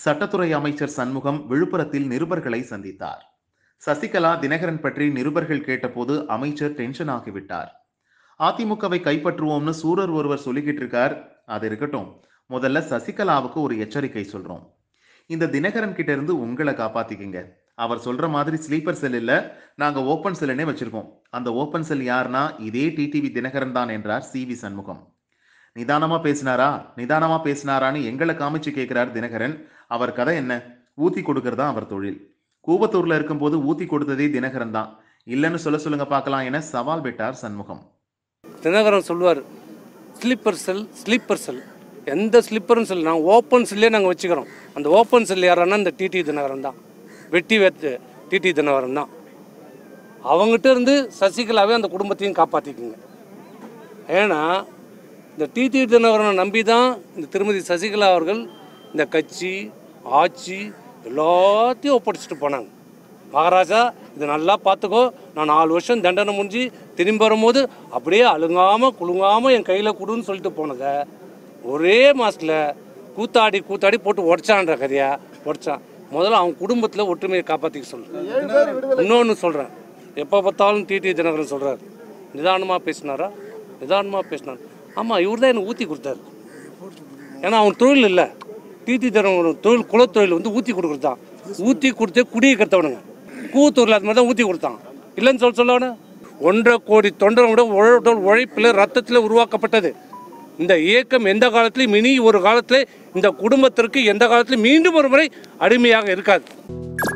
சட்டத்துறை அமைச்சர் சண்முகம் விழுப்புரத்தில் நிருபர்களை சந்தித்தார் சசிகலா தினகரன் பற்றி நிருபர்கள் கேட்டபோது அமைச்சர் டென்ஷன் ஆகிவிட்டார் அதிமுகவை கைப்பற்றுவோம்னு சூரர் ஒருவர் சொல்லிக்கிட்டு இருக்கார் அது இருக்கட்டும் முதல்ல சசிகலாவுக்கு ஒரு எச்சரிக்கை சொல்றோம் இந்த தினகரன் கிட்ட இருந்து உங்களை காப்பாத்திக்கங்க அவர் சொல்ற மாதிரி ஸ்லீப்பர் செல் இல்ல நாங்க ஓப்பன் செல்லுனே வச்சிருக்கோம் அந்த ஓப்பன் செல் யாருன்னா இதே டிடிவி தினகரன் தான் என்றார் சி வி சண்முகம் நிதானமா பேசினாரா நிதானமா பேசினாரான்னு எங்களை காமிச்சு கேட்கிறார் தினகரன் அவர் கதை என்ன ஊத்தி கொடுக்கறதா அவர் தொழில் கூவத்தூர்ல இருக்கும்போது ஊத்தி கொடுத்ததே தினகரன் தான் இல்லைன்னு சொல்ல சொல்லுங்க பார்க்கலாம் என சவால் விட்டார் சண்முகம் தினகரன் சொல்லுவார் ஸ்லீப்பர் செல் ஸ்லீப்பர் செல் எந்த ஸ்லிப்பரும் செல் நாங்கள் ஓப்பன் செல்லே நாங்கள் வச்சுக்கிறோம் அந்த ஓப்பன் செல் யாருன்னா இந்த டிடி தினகரன் தான் வெட்டி வேத்து டிடி தினகரன் தான் அவங்ககிட்ட இருந்து சசிகலாவே அந்த குடும்பத்தையும் காப்பாற்றிக்குங்க ஏன்னா இந்த டிடி தினகரனை நம்பி தான் இந்த திருமதி சசிகலா அவர்கள் இந்த கட்சி ஆட்சி எல்லாத்தையும் ஒப்படைச்சிட்டு போனாங்க மகாராஜா இது நல்லா பார்த்துக்கோ நான் நாலு வருஷம் தண்டனை முடிஞ்சு திரும்பி வரும்போது அப்படியே அழுங்காமல் குலுங்காமல் என் கையில் கொடுன்னு சொல்லிட்டு போனத ஒரே மாதத்தில் கூத்தாடி கூத்தாடி போட்டு உடச்சான்ற கதையா உடச்சான் முதல்ல அவன் குடும்பத்தில் ஒற்றுமையை காப்பாற்றிக்க சொல்கிறேன் இன்னொன்று சொல்கிறேன் எப்போ பார்த்தாலும் டிடி தினகரன் சொல்கிறார் நிதானமாக பேசினாரா நிதானமாக பேசினார் ஆமாம் இவர் தான் எனக்கு ஊற்றி கொடுத்தாரு ஏன்னா அவன் தொழில் இல்லை டிடி தரவங்க தொழில் குலத்தொழில் வந்து ஊற்றி கொடுக்குறது தான் ஊற்றி கொடுத்து குடியை கத்தவனுங்க கூத்தூரில் அது மாதிரி தான் ஊற்றி கொடுத்தான் இல்லைன்னு சொல்ல சொல்லவனு ஒன்றரை கோடி தொண்டரோட உழ உழைப்பில் ரத்தத்தில் உருவாக்கப்பட்டது இந்த இயக்கம் எந்த காலத்திலையும் இனி ஒரு காலத்தில் இந்த குடும்பத்திற்கு எந்த காலத்திலும் மீண்டும் ஒரு முறை அடிமையாக இருக்காது